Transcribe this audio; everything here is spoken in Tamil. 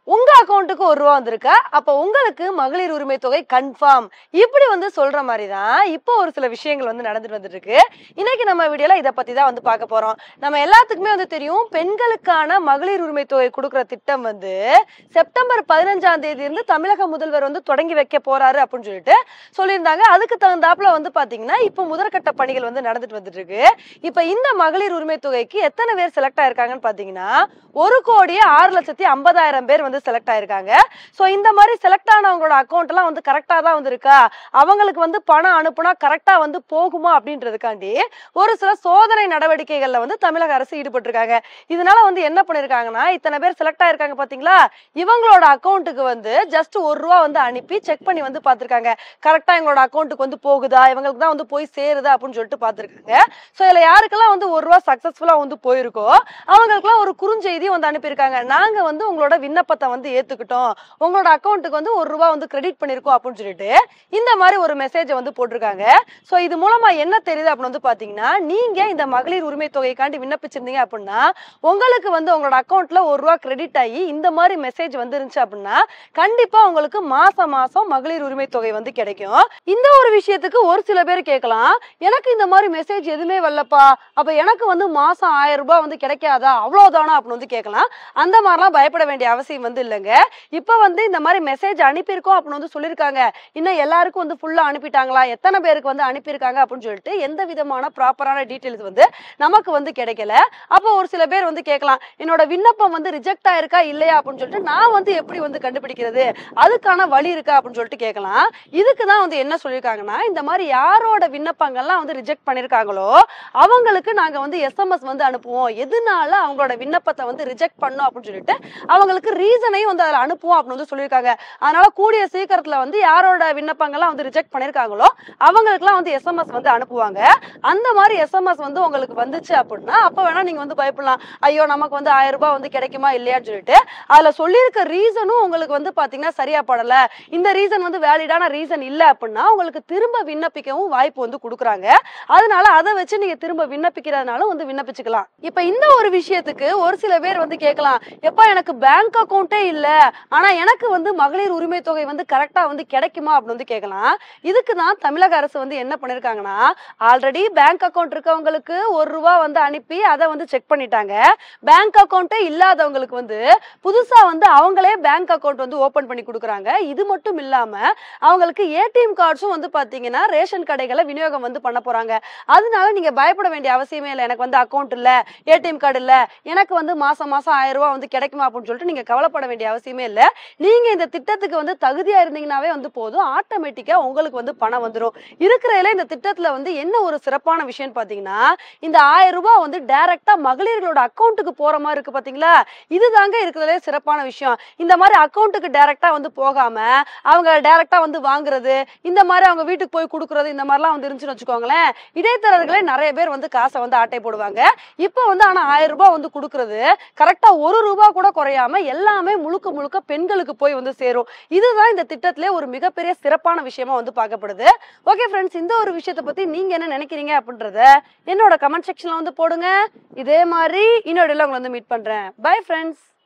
உங்க அக்கௌண்ட்டுக்கு ஒரு ரூபா வந்திருக்கா அப்ப உங்களுக்கு மகளிர் உரிமை தொகை கன்ஃபார்ம் இப்படி வந்து சொல்ற மாதிரி தான் இப்போ ஒரு சில விஷயங்கள் வந்து நடந்துட்டு வந்துட்டு இருக்கு இன்னைக்கு நம்ம வீடியோல இதை பத்தி தான் வந்து பார்க்க போறோம் நம்ம எல்லாத்துக்குமே வந்து தெரியும் பெண்களுக்கான மகளிர் உரிமை தொகை கொடுக்குற திட்டம் வந்து செப்டம்பர் பதினஞ்சாம் தேதி இருந்து தமிழக முதல்வர் வந்து தொடங்கி வைக்க போறாரு அப்படின்னு சொல்லிட்டு சொல்லியிருந்தாங்க அதுக்கு தகுந்தாப்புல வந்து பாத்தீங்கன்னா இப்போ முதற்கட்ட பணிகள் வந்து நடந்துட்டு வந்துட்டு இருக்கு இப்ப இந்த மகளிர் உரிமை தொகைக்கு எத்தனை பேர் செலக்ட் ஆயிருக்காங்கன்னு பாத்தீங்கன்னா ஒரு கோடியே ஆறு லட்சத்தி ஐம்பதாயிரம் பேர் வந்து செலக்ட் ஆயிருக்காங்க ஸோ இந்த மாதிரி செலக்ட் ஆனவங்களோட அக்கௌண்ட் எல்லாம் வந்து கரெக்டா தான் வந்து இருக்கா அவங்களுக்கு வந்து பணம் அனுப்புனா கரெக்டா வந்து போகுமா அப்படின்றதுக்காண்டி ஒரு சில சோதனை நடவடிக்கைகள்ல வந்து தமிழக அரசு ஈடுபட்டிருக்காங்க இதனால வந்து என்ன பண்ணிருக்காங்கன்னா இத்தனை பேர் செலக்ட் ஆயிருக்காங்க பாத்தீங்களா இவங்களோட அக்கௌண்ட்டுக்கு வந்து ஜஸ்ட் ஒரு ரூபா வந்து அனுப்பி செக் பண்ணி வந்து பார்த்திருக்காங்க கரெக்டா எங்களோட அக்கௌண்ட்டுக்கு வந்து போகுதா இவங்களுக்கு தான் வந்து போய் சேருதா அப்படின்னு சொல்லிட்டு பார்த்திருக்காங்க ஸோ இதுல யாருக்கெல்லாம் வந்து ஒரு ரூபா சக்சஸ்ஃபுல்லா வந்து போயிருக்கோ அவங்களுக்குலாம் ஒரு குறுஞ்செய்தி வந்து அனுப்பியிருக்காங்க நாங்க வந்து உங்களோட விண்ணப்பத்தை வந்து ஏத்துக்கிட்டோம் உங்களோட அக்கௌண்ட்டுக்கு வந்து ஒரு ரூபா வந்து கிரெடிட் பண்ணிருக்கோம் அப்படின்னு சொல்லிட்டு இந்த மாதிரி ஒரு மெசேஜை வந்து போட்டிருக்காங்க ஸோ இது மூலமா என்ன தெரியுது அப்படின்னு வந்து பாத்தீங்கன்னா நீங்க இந்த மகளிர் உரிமை தொகைக்காண்டி விண்ணப்பிச்சிருந்தீங்க அப்படின்னா உங்களுக்கு வந்து உங்களோட அக்கௌண்ட்ல ஒரு ரூபா கிரெடிட் ஆகி இந்த மாதிரி மெசேஜ் வந்து இருந்துச்சு அப்படின்னா கண்டிப்பா உங்களுக்கு மாசம் மாசம் மகளிர் உரிமை தொகை வந்து கிடைக்கும் இந்த ஒரு விஷயத்துக்கு ஒரு சில பேர் கேட்கலாம் எனக்கு இந்த மாதிரி மெசேஜ் எதுவுமே வரலப்பா அப்ப எனக்கு வந்து மாசம் ஆயிரம் ரூபாய் வந்து கிடைக்காதா அவ்வளவுதானா அப்படின்னு வந்து கேட்கலாம் அந்த மாதிரிலாம் பயப்பட வேண்டிய அவசியம் வந்து இல்லைங்க இப்ப வந்து இந்த மாதிரி மெசேஜ் அனுப்பியிருக்கோம் அப்படின்னு வந்து சொல்லியிருக்காங்க இன்னும் எல்லாருக்கும் வந்து ஃபுல்லா அனுப்பிட்டாங்களா எத்தனை பேருக்கு வந்து அனுப்பியிருக்காங்க அப்படின்னு சொல்லிட்டு எந்த விதமான ப்ராப்பரான டீட்டெயில்ஸ் வந்து நமக்கு வந்து கிடைக்கல அப்போ ஒரு சில பேர் வந்து கேட்கலாம் என்னோட விண்ணப்பம் வந்து ரிஜெக்ட் ஆயிருக்கா இல்லையா அப்படின்னு சொல்லிட்டு நான் வந்து எப்படி வந்து கண்டுபிடிக்கிறது அதுக்கான வழி இருக்கா அப்படின்னு சொல்லிட்டு கேட்கலாம் இதுக்கு தான் வந்து என்ன சொல்லியிருக்காங்கன்னா இந்த மாதிரி யாரோட விண்ணப்பங்கள்லாம் வந்து ரிஜெக்ட் பண்ணியிருக்காங்களோ அவங்களுக்கு நாங்க வந்து எஸ்எம்எஸ் வந்து அனுப்புவோம் எதனால அவங்களோட விண்ணப்பத்தை வந்து ரிஜெக்ட் பண்ணோம் அப்படின்னு சொல்லிட்டு அவங்களுக்கு ரீசனையும் வந்து அதில் அனுப்புவோம் அப்படின்னு வந்து சொல்லியிருக்காங்க அதனால கூடிய சீக்கிரத்துல வந்து யாரோட விண்ணப்பங்கள்லாம் வந்து ரிஜெக்ட் பண்ணியிருக்காங்களோ அவங்களுக்குலாம் வந்து எஸ்எம்எஸ் வந்து அனுப்புவாங்க அந்த மாதிரி எஸ்எம்எஸ் வந்து உங்களுக்கு வந்துச்சு அப்படின்னா அப்போ வேணா நீங்க வந்து பயப்படலாம் ஐயோ நமக்கு வந்து ஆயிரம் ரூபாய் வந்து கிடைக்குமா இல்லையான்னு சொல்லிட்டு அதுல சொல்லியிருக்க ரீசனும் உங்களுக்கு வந்து பாத்தீங்கன்னா சரியா படல இந்த ரீசன் வந்து வேலிடான ரீசன் இல்ல அப்படின்னா உங்களுக்கு திரும்ப விண்ணப்பிக்கவும் வாய்ப்பு வந்து கொடுக்குறாங்க அதனால அதை வச்சு நீங்க திரும்ப விண்ணப்பிக்கிறதுனால வந்து விண்ணப்பிச்சுக்கலாம் இப்ப இந்த ஒரு விஷயத்துக்கு ஒரு சில பேர் வந்து கேட்கலாம் எப்பா எனக்கு பேங்க் அக்கௌண்ட்டே இல்ல ஆனா எனக்கு வந்து மகளிர் உரிமை தொகை வந்து கரெக்டா வந்து கிடைக்குமா அப்படின்னு வந்து கேட்கலாம் இதுக்கு தான் தமிழக அரசு வந்து என்ன பண்ணிருக்காங்கன்னா ஆல்ரெடி பேங்க் அக்கௌண்ட் இருக்கவங்களுக்கு ஒரு ரூபா வந்து அனுப்பி அதை வந்து செக் பண்ணிட்டாங்க பேங்க் அக்கௌண்ட்டே இல்லாதவங்களுக்கு வந்து புதுசா வந்து அவங்களே பேங்க் அக்கௌண்ட் வந்து ஓபன் பண்ணி கொடுக்குறாங்க இது மட்டும் இல்லாம அவங்களுக்கு ஏடிஎம் கார்ட்ஸும் வந்து பாத்தீங்கன்னா ரேஷன் கடைகளை விநியோகம் வந்து பண்ண போறாங்க அதனால நீங்க பயப்பட வேண்டிய அவசியமே இல்லை எனக்கு வந்து அக்கௌண்ட் இல்ல ஏடிஎம் கார்டு இல்ல எனக்கு வந்து மாசம் மாசம் ஆயிரம் ரூபாய் வந்து கிடைக்குமா அப்படின்னு சொல்லிட்டு நீங்க கவலைப்பட வேண்டிய அவசியமே இல்லை நீங்க இந்த திட்டத்துக்கு வந்து தகுதியா இருந்தீங்கன்னாவே வந்து போதும் ஆட்டோமேட்டிக்கா உங்களுக்கு வந்து பணம் வந்துடும் இருக்கிறதுல இந்த திட்டத்துல வந்து என்ன ஒரு சிறப்பான விஷயம் பாத்தீங்கன்னா இந்த ஆயிரம் ரூபாய் வந்து டைரக்டா மகளிர்களோட அக்கௌண்ட்டுக்கு போற மாதிரி இருக்கு பாத்தீங்களா இதுதாங்க இருக்கிறதுலே சிறப்பான விஷயம் இந்த மாதிரி அக்கௌண்ட்டுக்கு டைரக்டா வந்து போகாம அவங்க டைரக்டா வந்து வாங்குறது இந்த மாதிரி அவங்க வீட்டுக்கு போய் கொடுக்கறது இந்த மாதிரிலாம் வந்து இருந்துச்சுன்னு வச்சுக்கோங்களேன் இடைத்தரகர்களே நிறைய பேர் வந்து காசை வந்து ஆட்டை போடுவாங்க இப்போ வந்து ஆனா ஆயிரம் ரூபாய் வந்து கொடுக்கறது கரெக்டா ஒரு ரூபாய் கூட குறையாம எல்லாமே முழுக்க முழுக்க பெண்களுக்கு போய் வந்து சேரும் இதுதான் இந்த திட்டத்திலே ஒரு மிகப்பெரிய சிறப்பான விஷயமா வந்து பார்க்கப்படுது ஓகே ஃப்ரெண்ட்ஸ் இந்த ஒரு விஷயத்தை பத்தி நீங்க என்ன நினைக்கிறீங்க அப்படின்றத என்னோட கமெண்ட் செக்ஷன்ல வந்து போடுங்க இதே மாதிரி இன்னொரு உங்களை வந்து மீட் பண்றேன் பை ஃப்ரெண்ட்ஸ்